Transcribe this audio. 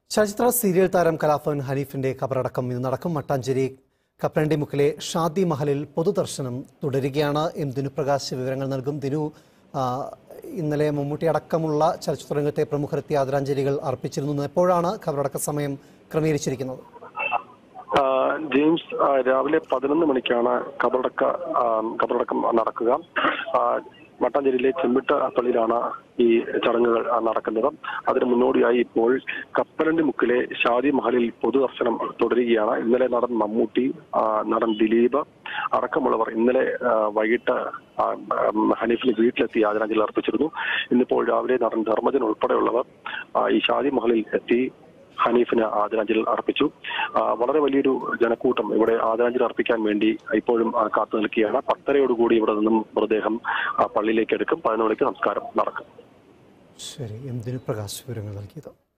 ചലച്ചിത്ര സീരിയൽ താരം കലാഭവൻ ഹനീഫിന്റെ ഖബറടക്കം ഇന്ന് നടക്കും മട്ടാഞ്ചേരി കപ്പലണ്ടി മുക്കിലെ ഷാദി മഹലിൽ പൊതുദർശനം തുടരുകയാണ് എം ദിനുപ്രകാശ് വിവരങ്ങൾ നൽകും ദിനു ആ, ഇന്നലെ മമ്മൂട്ടി അടക്കമുള്ള ചലച്ചിത്ര രംഗത്തെ പ്രമുഖരെത്തി ആദരാഞ്ജലികൾ അർപ്പിച്ചിരുന്നു എപ്പോഴാണ് ഖബറടക്ക സമയം ക്രമീകരിച്ചിരിക്കുന്നത് ആ, ജെയിംസ് ആ, രാവിലെ പതിനൊന്ന് മണിക്കാണ് കബറടക്ക ആ, കബറടക്കം നടക്കുക ആ, മട്ടാഞ്ചേരിയിലെ ചെമ്മിട്ട പള്ളിയിലാണ് ഈ ചടങ്ങുകൾ ആ, നടക്കുന്നത് അതിന് മുന്നോടിയായി ഇപ്പോൾ കപ്പലണ്ടി മുക്കിലെ ഷാദി മഹലിൽ പൊതുദർശനം തുടരുകയാണ് ഇന്നലെ നടൻ മമ്മൂട്ടി ആ, നടൻ ദിലീപ് അടക്കമുള്ളവർ ഇന്നലെ ആ, വൈകിട്ട് ആ, ഉം, ഹനീഫിന് വീട്ടിലെത്തി ആദരാഞ്ജലി അർപ്പിച്ചിരുന്നു ഇന്നിപ്പോൾ രാവിലെ നടൻ ധർമ്മജൻ ഉൾപ്പെടെയുള്ളവർ ആ, ഈ ഷാദി മഹലിൽ എത്തി ഹനീഫിന് ആദരാഞ്ജലി അർപ്പിച്ചു ആ, വളരെ വലിയൊരു ജനക്കൂട്ടം ഇവിടെ ആദരാഞ്ജലി അർപ്പിക്കാൻ വേണ്ടി ഇപ്പോഴും ആ, കാത്തു നിൽക്കുകയാണ് പത്തരയോടുകൂടി ഇവിടെ നിന്നും മൃതദേഹം ആ, പള്ളിയിലേക്ക് എടുക്കും പതിനൊന്ന് മണിക്ക് സംസ്കാരം നടക്കും ശരി എം ദിനുപ്രകാശ് വിവരങ്ങൾ നൽകിയത്